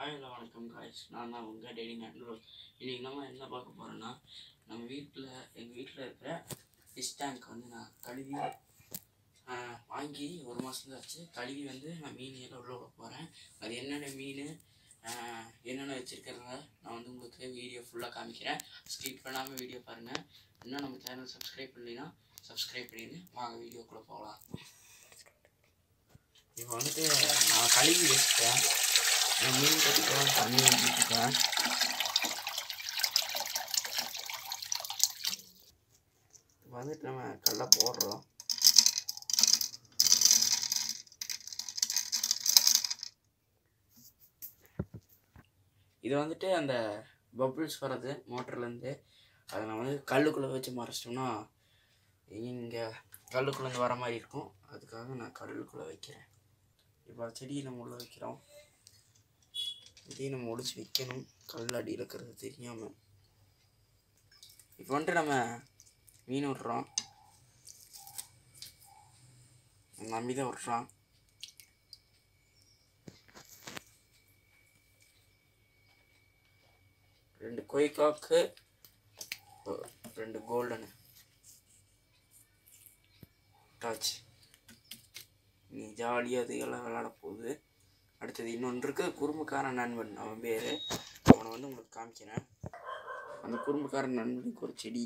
Hi hello வணக்கம் guys நான் தான் உங்கள் டெய்லி நண்பர் இன்றைக்கி நம்ம என்ன பார்க்க போகிறோன்னா நம்ம வீட்டில் எங்கள் வீட்டில் இருக்கிற ஃபிஷ் டேங்க் வந்து நான் கழுவி ஆஹ், வாங்கி ஒரு மாதம் ஆச்சு கழுவி வந்து நான் மீன் எல்லாம் உள்ள விட போகிறேன் அது என்னென்ன மீன் ஆஹ், என்னென்ன வச்சுருக்கிறத நான் வந்து உங்களுக்கு வீடியோ ஃபுல்லாக காமிக்கிறேன் ஸ்கிப் பண்ணாமல் வீடியோ பாருங்கள் இன்னும் நம்ம சேனல் சப்ஸ்கிரைப் பண்ணலைன்னா சப்ஸ்கிரைப் பண்ணிடுங்க வாங்க வீடியோக்குள்ளே போகலாம் இப்போ வந்துட்டு நான் கழுவி வச்சுட்டேன் நான் மீன் கட்டிக்கலாம் தண்ணி ஊற்றிட்டுருக்கேன் இப்போ வந்துட்டு நம்ம கடலை போடுறோம் இது வந்துட்டு அந்த பபிள்ஸ் வர்றது மோட்டர்லேருந்து அதை நான் வந்து கல்லுக்குள்ளே வச்சு மறைச்சிட்டோம்னா இங்கே கல்லுக்குள்ளேருந்து வர மாதிரி இருக்கும் அதுக்காக நான் கல்லுக்குள்ளே வைக்கிறேன் இப்போ செடியை நம்ம உள்ள வைக்கிறோம் இதையும் நம்ம ஒழிச்சு வைக்கணும் கல் அடியில் இருக்கிறது தெரியாமல் இப்போ வந்துட்டு நம்ம மீன் விட்றோம் நம்பி தான் விட்றான் ரெண்டு கொய்காக்கு ரெண்டு கோல்டனு டாச் நீ ஜாலியாக அதுக்கெல்லாம் விளாட போகுது அடுத்தது இன்னொன்று இருக்கு குறும்புக்காரன் நண்பன் அவன் பேர் அவனை வந்து உங்களுக்கு காமிக்கிறேன் அந்த குறும்புக்காரன் நண்பனுக்கு ஒரு செடி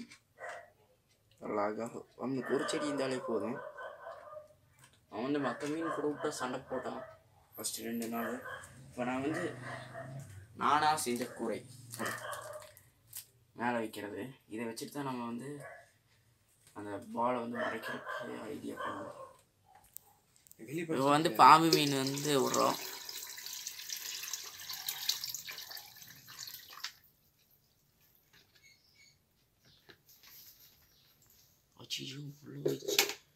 அழகாக அவனுக்கு ஒரு செடி இருந்தாலே போதும் அவன் வந்து மற்ற மீன் கூட விட்டா சண்டை போட்டான் ஃபஸ்ட்டு ரெண்டு நாள் இப்போ நான் வந்து நானாக செஞ்ச கூரை மேலே வைக்கிறது இதை வச்சுட்டு தான் நம்ம வந்து அந்த பாலை வந்து மறைக்கிறதுக்கு ஐடியா பண்ணுவோம் இப்போ வந்து பாம்பு மீன் வந்து விடுறோம் அச்சியோ உள்ள போயிடுச்சு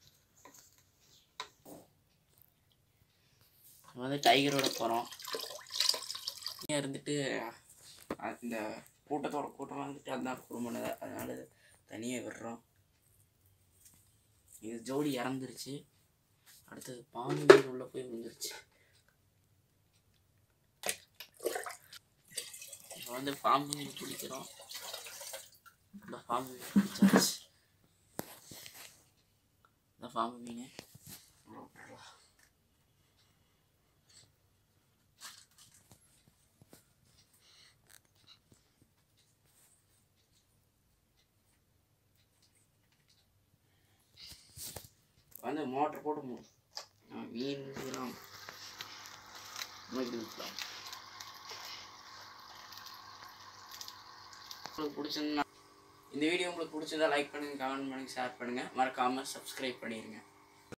நம்ம வந்து டைகரோட போகிறோம் இருந்துட்டு அஹ் இந்த கூட்டத்தோட கூட்டமாக வந்துட்டு அதான் குடும்பம் அதனால தனியாக விடுறோம் இது ஜோடி இறந்துருச்சு அடுத்தது பாம்பு மீன் உள்ள போய் விழுந்துருச்சு இப்போ வந்து பாம்பு மீன் பிடிக்கிறோம் இந்த பாம்பு மீன் பிடிச்சாச்சு இந்த பாம்பு மீன் உள்ள விட்டுறலாம். வந்து மோட்டர் போட்டு மு- ஆ, மீன் இதெல்லாம் விட்டுலாம் உங்களுக்கு பிடிச்சிருந்தா இந்த வீடியோ உங்களுக்கு பிடிச்சிருந்தா லைக் பண்ணுங்க கமெண்ட் பண்ணுங்க ஷேர் பண்ணுங்க மறக்காம சப்ஸ்கிரைப் பண்ணிடுங்க